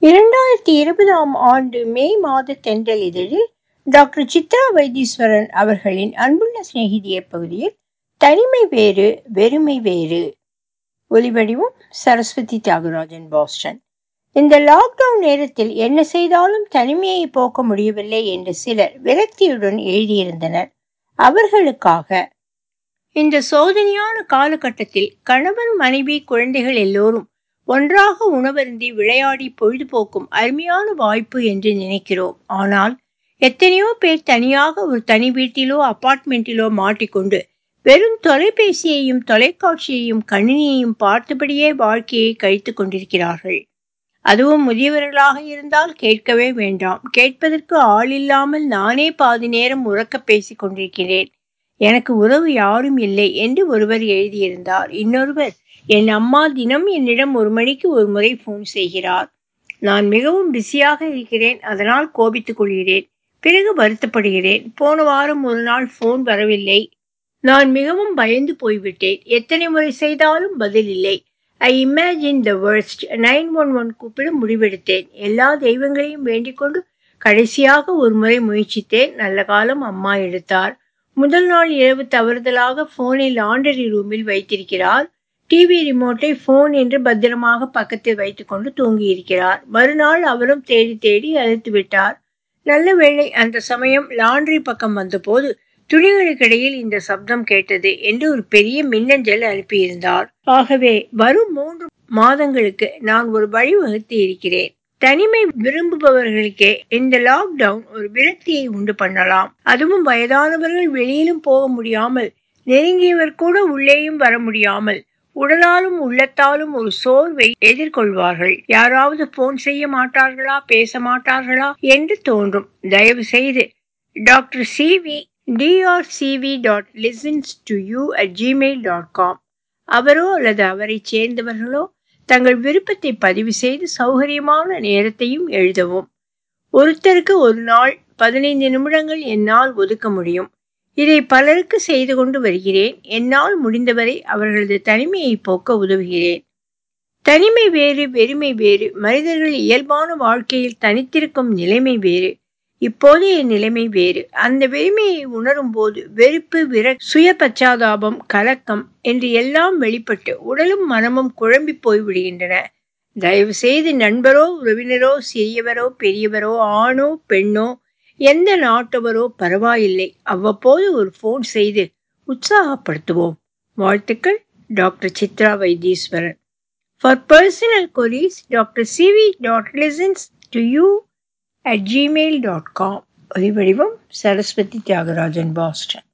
இரண்டாயிரத்தி இருபதாம் ஆண்டு மே மாத தென்றல் இதழில் டாக்டர் சித்ரா வைத்தீஸ்வரன் அவர்களின் அன்புள்ள சிநேகிதியர் பகுதியில் தனிமை வேறு வெறுமை வேறு ஒலிவடிவம் சரஸ்வதி தியாகராஜன் பாஸ்டன் இந்த லாக்டவுன் நேரத்தில் என்ன செய்தாலும் தனிமையை போக்க முடியவில்லை என்று சிலர் விரக்தியுடன் எழுதியிருந்தனர் அவர்களுக்காக இந்த சோதனையான காலகட்டத்தில் கணவன் மனைவி குழந்தைகள் எல்லோரும் ஒன்றாக உணவருந்தி விளையாடி பொழுதுபோக்கும் அருமையான வாய்ப்பு என்று நினைக்கிறோம் ஆனால் எத்தனையோ பேர் தனியாக ஒரு தனி வீட்டிலோ அபார்ட்மெண்ட்டிலோ மாட்டிக்கொண்டு வெறும் தொலைபேசியையும் தொலைக்காட்சியையும் கணினியையும் பார்த்தபடியே வாழ்க்கையை கழித்து கொண்டிருக்கிறார்கள் அதுவும் முதியவர்களாக இருந்தால் கேட்கவே வேண்டாம் கேட்பதற்கு ஆள் இல்லாமல் நானே பாதி நேரம் உறக்க பேசிக் கொண்டிருக்கிறேன் எனக்கு உறவு யாரும் இல்லை என்று ஒருவர் எழுதியிருந்தார் இன்னொருவர் என் அம்மா தினம் என்னிடம் ஒரு மணிக்கு ஒரு முறை ஃபோன் செய்கிறார் நான் மிகவும் பிஸியாக இருக்கிறேன் அதனால் கோபித்துக் கொள்கிறேன் பிறகு வருத்தப்படுகிறேன் போன வாரம் ஒரு நாள் ஃபோன் வரவில்லை நான் மிகவும் பயந்து போய்விட்டேன் எத்தனை முறை செய்தாலும் பதில் இல்லை I imagine the worst nine one one கூப்பிட முடிவெடுத்தேன் எல்லா தெய்வங்களையும் வேண்டிக் கொண்டு கடைசியாக ஒரு முறை முயற்சித்தேன் நல்ல காலம் அம்மா எடுத்தார் முதல் நாள் இரவு தவறுதலாக போனை லாண்டரி ரூமில் வைத்திருக்கிறார் டிவி ரிமோட்டை போன் என்று பத்திரமாக பக்கத்தில் வைத்துக்கொண்டு தூங்கி இருக்கிறார் மறுநாள் அவரும் தேடி தேடி அழைத்து விட்டார் நல்ல வேளை அந்த சமயம் லாண்டரி பக்கம் வந்தபோது துணிகளுக்கிடையில் இந்த சப்தம் கேட்டது என்று ஒரு பெரிய மின்னஞ்சல் அனுப்பியிருந்தார் ஆகவே வரும் மூன்று மாதங்களுக்கு நான் ஒரு வழிவகுத்து இருக்கிறேன் தனிமை விரும்புபவர்களுக்கே இந்த லாக்டவுன் ஒரு விரக்தியை உண்டு பண்ணலாம் அதுவும் வயதானவர்கள் வெளியிலும் போக முடியாமல் நெருங்கியவர் கூட உள்ளேயும் வர முடியாமல் உடலாலும் உள்ளத்தாலும் ஒரு சோர்வை எதிர்கொள்வார்கள் யாராவது போன் செய்ய மாட்டார்களா பேச மாட்டார்களா என்று தோன்றும் தயவு செய்து doctor CV DRCV dot listens to you at Gmail dot com அவரோ அல்லது அவரை சேர்ந்தவர்களோ தங்கள் விருப்பத்தை பதிவு செய்து சௌகரியமான நேரத்தையும் எழுதவும் ஒருத்தருக்கு ஒரு நாள் பதினைந்து நிமிடங்கள் என்னால் ஒதுக்க முடியும் இதை பலருக்கு செய்து கொண்டு வருகிறேன் என்னால் முடிந்தவரை அவர்களது தனிமையை போக்க உதவுகிறேன் தனிமை வேறு வெறுமை வேறு மனிதர்கள் இயல்பான வாழ்க்கையில் தனித்திருக்கும் நிலைமை வேறு இப்போதைய நிலைமை வேறு அந்த வெறுமையை உணரும் போது வெறுப்பு விர சுய பச்சாதாபம் கலக்கம் என்று எல்லாம் வெளிப்பட்டு உடலும் மனமும் குழம்பி போய்விடுகின்றன தயவு செய்து நண்பரோ உறவினரோ சிறியவரோ பெரியவரோ ஆணோ பெண்ணோ எந்த நாட்டவரோ பரவாயில்லை அவ்வப்போது ஒரு ஃபோன் செய்து உற்சாகப்படுத்துவோம் வாழ்த்துக்கள் doctor Chitra Vaidheeswaran for personal chores doctor CV dot listens to you at Gmail dot com ஒலிவடிவம் சரஸ்வதி தியாகராஜன் பாஸ்டன்